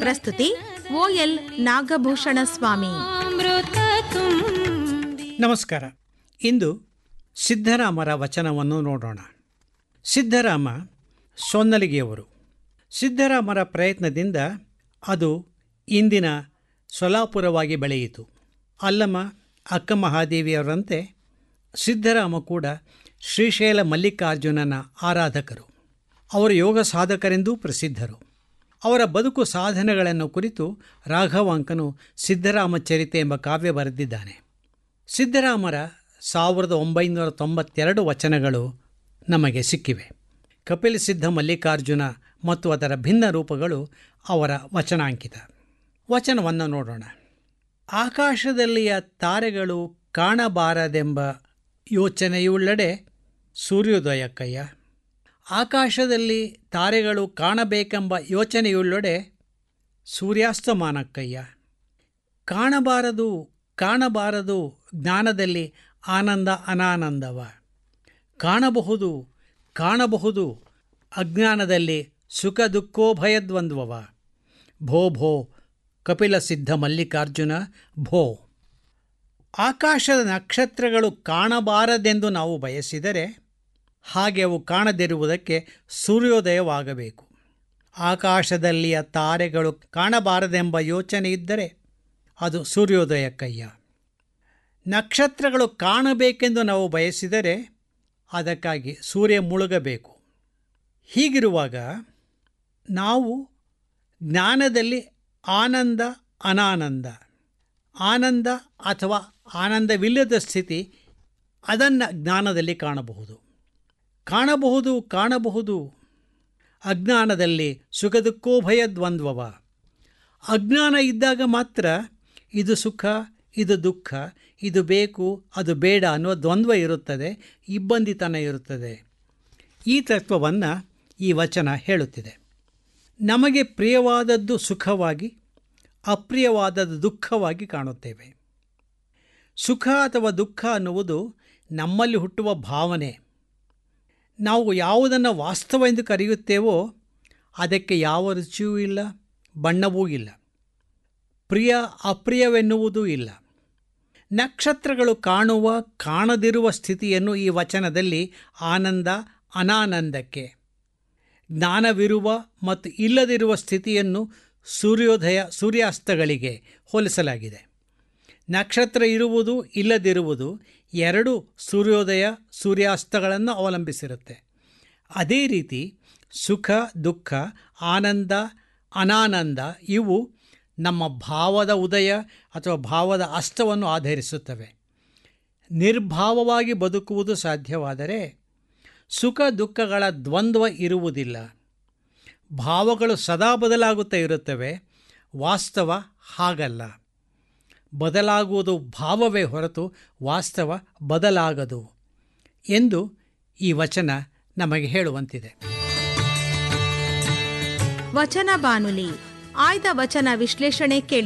ಪ್ರಸ್ತುತಿ ಓಎಲ್ ನಾಗಭೂಷಣ ಸ್ವಾಮಿ ಅಮೃತ ತುಂಬಿ ನಮಸ್ಕಾರ ಇಂದು ಸಿದ್ಧರಾಮರ ವಚನವನ್ನು ನೋಡೋಣ ಸಿದ್ಧರಾಮ ಸೊನ್ನಲಿಗೆಯವರು ಸಿದ್ಧರಾಮರ ಪ್ರಯತ್ನದಿಂದ ಅದು ಇಂದಿನ ಸೊಲಾಪುರವಾಗಿ ಬೆಳೆಯಿತು ಅಲ್ಲಮ್ಮ ಅಕ್ಕ ಮಹಾದೇವಿಯವರಂತೆ ಸಿದ್ಧರಾಮ ಕೂಡ ಶ್ರೀಶೈಲ ಮಲ್ಲಿಕಾರ್ಜುನನ ಆರಾಧಕರು ಅವರು ಯೋಗ ಸಾಧಕರೆಂದೂ ಪ್ರಸಿದ್ಧರು ಅವರ ಬದುಕು ಸಾಧನೆಗಳನ್ನು ಕುರಿತು ರಾಘವಾಂಕನು ಸಿದ್ಧರಾಮ ಚರಿತೆ ಎಂಬ ಕಾವ್ಯ ಬರೆದಿದ್ದಾನೆ ಸಿದ್ಧರಾಮರ ಸಾವಿರದ ಒಂಬೈನೂರ ತೊಂಬತ್ತೆರಡು ವಚನಗಳು ನಮಗೆ ಸಿಕ್ಕಿವೆ ಕಪಿಲ ಸಿದ್ಧ ಮಲ್ಲಿಕಾರ್ಜುನ ಮತ್ತು ಅದರ ಭಿನ್ನ ರೂಪಗಳು ಅವರ ವಚನಾಂಕಿತ ವಚನವನ್ನು ನೋಡೋಣ ಆಕಾಶದಲ್ಲಿಯ ತಾರೆಗಳು ಕಾಣಬಾರದೆಂಬ ಯೋಚನೆಯುಳ್ಳಡೆ ಸೂರ್ಯೋದಯಕ್ಕಯ್ಯ ಆಕಾಶದಲ್ಲಿ ತಾರೆಗಳು ಕಾಣಬೇಕೆಂಬ ಯೋಚನೆಯುಳ್ಳಡೆ ಸೂರ್ಯಾಸ್ತಮಾನಕ್ಕಯ್ಯ ಕಾಣಬಾರದು ಕಾಣಬಾರದು ಜ್ಞಾನದಲ್ಲಿ ಆನಂದ ಅನಾನಂದವ ಕಾಣಬಹುದು ಕಾಣಬಹುದು ಅಜ್ಞಾನದಲ್ಲಿ ಸುಖ ದುಃಖೋಭಯದ್ವಂದ್ವವ ಭೋ ಭೋ ಕಪಿಲ ಸಿದ್ಧ ಮಲ್ಲಿಕಾರ್ಜುನ ಭೋ ಆಕಾಶದ ನಕ್ಷತ್ರಗಳು ಕಾಣಬಾರದೆಂದು ನಾವು ಬಯಸಿದರೆ ಹಾಗೆ ಅವು ಕಾಣದಿರುವುದಕ್ಕೆ ಸೂರ್ಯೋದಯವಾಗಬೇಕು ಆಕಾಶದಲ್ಲಿಯ ತಾರೆಗಳು ಕಾಣಬಾರದೆಂಬ ಯೋಚನೆ ಇದ್ದರೆ ಅದು ಸೂರ್ಯೋದಯಕ್ಕಯ್ಯ ನಕ್ಷತ್ರಗಳು ಕಾಣಬೇಕೆಂದು ನಾವು ಬಯಸಿದರೆ ಅದಕ್ಕಾಗಿ ಸೂರ್ಯ ಮುಳುಗಬೇಕು ಹೀಗಿರುವಾಗ ನಾವು ಜ್ಞಾನದಲ್ಲಿ ಆನಂದ ಅನಾನಂದ ಆನಂದ ಅಥವಾ ಆನಂದವಿಲ್ಲದ ಸ್ಥಿತಿ ಅದನ್ನು ಜ್ಞಾನದಲ್ಲಿ ಕಾಣಬಹುದು ಕಾಣಬಹುದು ಕಾಣಬಹುದು ಅಜ್ಞಾನದಲ್ಲಿ ಸುಖ ದುಃಖೋಭಯ ದ್ವಂದ್ವವ ಅಜ್ಞಾನ ಇದ್ದಾಗ ಮಾತ್ರ ಇದು ಸುಖ ಇದು ದುಃಖ ಇದು ಬೇಕು ಅದು ಬೇಡ ಅನ್ನುವ ದ್ವಂದ್ವ ಇರುತ್ತದೆ ಇಬ್ಬಂದಿತನ ಇರುತ್ತದೆ ಈ ತತ್ವವನ್ನು ಈ ವಚನ ಹೇಳುತ್ತಿದೆ ನಮಗೆ ಪ್ರಿಯವಾದದ್ದು ಸುಖವಾಗಿ ಅಪ್ರಿಯವಾದದ್ದು ದುಃಖವಾಗಿ ಕಾಣುತ್ತೇವೆ ಸುಖ ಅಥವಾ ದುಃಖ ಅನ್ನುವುದು ನಮ್ಮಲ್ಲಿ ಹುಟ್ಟುವ ಭಾವನೆ ನಾವು ಯಾವುದನ್ನು ವಾಸ್ತವ ಎಂದು ಕರೆಯುತ್ತೇವೋ ಅದಕ್ಕೆ ಯಾವ ರುಚಿಯೂ ಇಲ್ಲ ಬಣ್ಣವೂ ಇಲ್ಲ ಪ್ರಿಯ ಅಪ್ರಿಯವೆನ್ನುವುದೂ ಇಲ್ಲ ನಕ್ಷತ್ರಗಳು ಕಾಣುವ ಕಾಣದಿರುವ ಸ್ಥಿತಿಯನ್ನು ಈ ವಚನದಲ್ಲಿ ಆನಂದ ಅನಾನಂದಕ್ಕೆ ಜ್ಞಾನವಿರುವ ಮತ್ತು ಇಲ್ಲದಿರುವ ಸ್ಥಿತಿಯನ್ನು ಸೂರ್ಯೋದಯ ಸೂರ್ಯಾಸ್ತಗಳಿಗೆ ಹೋಲಿಸಲಾಗಿದೆ ನಕ್ಷತ್ರ ಇರುವುದು ಇಲ್ಲದಿರುವುದು ಎರಡು ಸೂರ್ಯೋದಯ ಸೂರ್ಯಾಸ್ತಗಳನ್ನು ಅವಲಂಬಿಸಿರುತ್ತೆ ಅದೇ ರೀತಿ ಸುಖ ದುಃಖ ಆನಂದ ಅನಾನಂದ ಇವು ನಮ್ಮ ಭಾವದ ಉದಯ ಅಥವಾ ಭಾವದ ಅಸ್ತವನ್ನು ಆಧರಿಸುತ್ತವೆ ನಿರ್ಭಾವವಾಗಿ ಬದುಕುವುದು ಸಾಧ್ಯವಾದರೆ ಸುಖ ದುಃಖಗಳ ದ್ವಂದ್ವ ಇರುವುದಿಲ್ಲ ಭಾವಗಳು ಸದಾ ಬದಲಾಗುತ್ತಾ ಇರುತ್ತವೆ ವಾಸ್ತವ ಹಾಗಲ್ಲ ಬದಲಾಗುವುದು ಭಾವವೇ ಹೊರತು ವಾಸ್ತವ ಬದಲಾಗದು ಎಂದು ಈ ವಚನ ನಮಗೆ ಹೇಳುವಂತಿದೆ ವಚನ ಬಾನುಲಿ ಆಯ್ದ ವಚನ ವಿಶ್ಲೇಷಣೆ ಕೇಳಿ